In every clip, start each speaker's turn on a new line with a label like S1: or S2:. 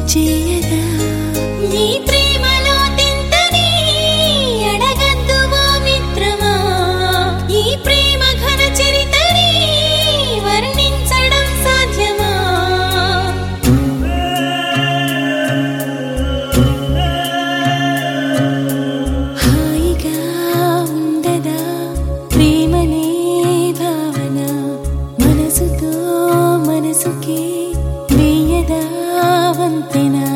S1: చేయగా నీ ప్రేమలో తింతని అడగద్దు ఓ మిత్రమా ఈ ప్రేమ ఘన చరితని వర్ణించడం సాధ్యమా హాయిగా ఉండదా ప్రేమనే భావన మనసుతో మనసుకి వేయదా వంతెనా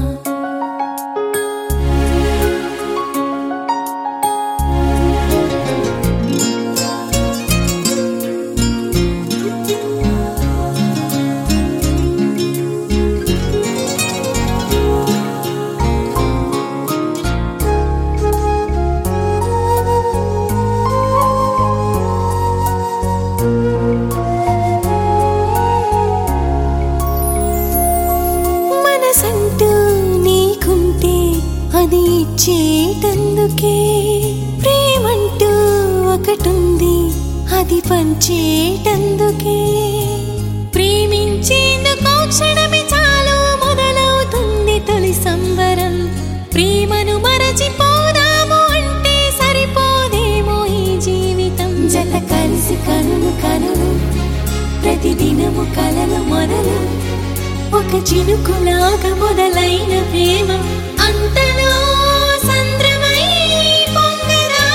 S1: మనసంటూ నీకుంటే అది ఇచ్చేటందుకే ప్రేమంటూ ఒకటుంది అది పంచేటందుకే ప్రేమించేందుకు క్షణమే చాలు మొదలవుతుంది తొలి సంబరం ప్రేమను మరచిపోదాము అంటే సరిపోదేమో ఈ జీవితం జత కలిసి కనులు కనులు ప్రతిదినము కలలు మొదలు ఒక చినుకులాగా మొదలైన ప్రేమ అంతలో సంద్రమై పొంగదా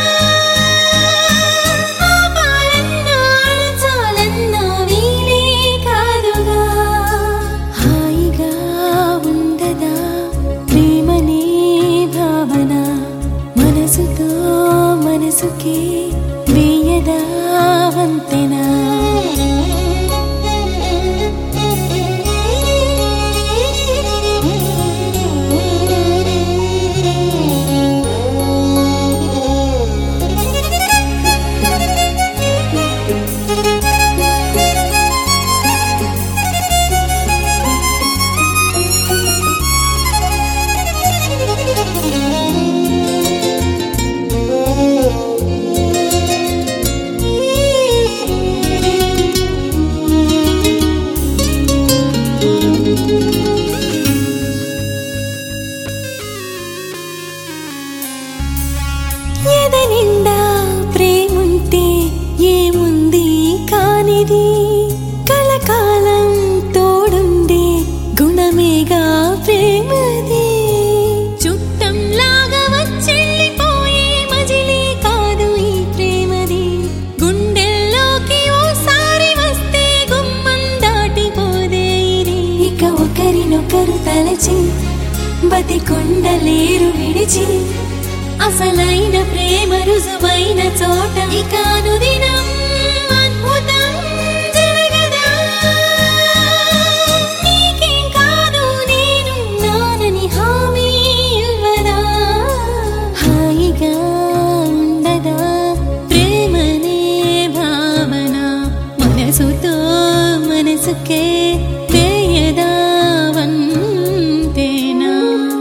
S1: ఆపాలన్నా అణచాలన్నా వీలే కాదుగా హాయిగా ఉండదా ప్రేమనే భావన మనసుతో మనసుకే వేయదా వంతెనా ఎద నిండా ప్రేముంటే ఏముంది కానిది కలకాలం తోడుండే గుణమేగా ప్రేమది చుట్టంలాగా వచ్చెళ్ళిపోయే మజిలీ కాదు ఈ ప్రేమది గుండెల్లోకి ఓసారి వస్తే గుమ్మం దాటిపోదే ఇది ఇక ఒకరినొకరు తలచి బతికొండలేరు విడిచి అసలైన ప్రేమ రుజువైన చోట ఇక అనుదినం అద్భుతం జరగదా నీకేం కాదు నేను నానని హామీ ఇవ్వదా హాయిగా ఉండదా ప్రేమనే భావన మనసుతో మనసుకే వేయదా వంతేనా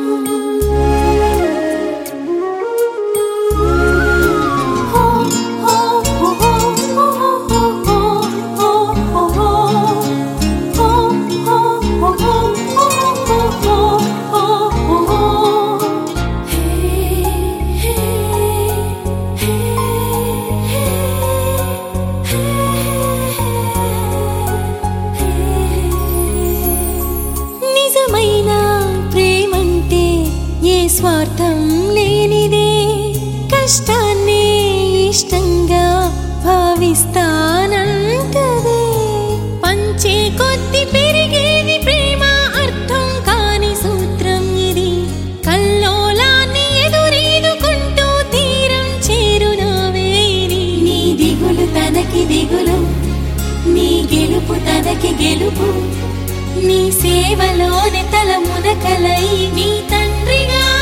S1: నిజమైన ప్రేమంటే ఏ స్వార్థం లేనిదే కష్టాన్ని ఇష్టంగా భావిస్తానంటదే పంచే కొద్ది పెరిగేది ప్రేమ అర్థం కాని సూత్రం ఇది కల్లోలాన్ని ఎదురీదుకుంటూ తీరం చేరునవే ఇది నీ దిగులు తనకి దిగులు నీ గెలుపు తనకి గెలుపు నీ సేవలోని తల మునకలై నీ తండ్రిగా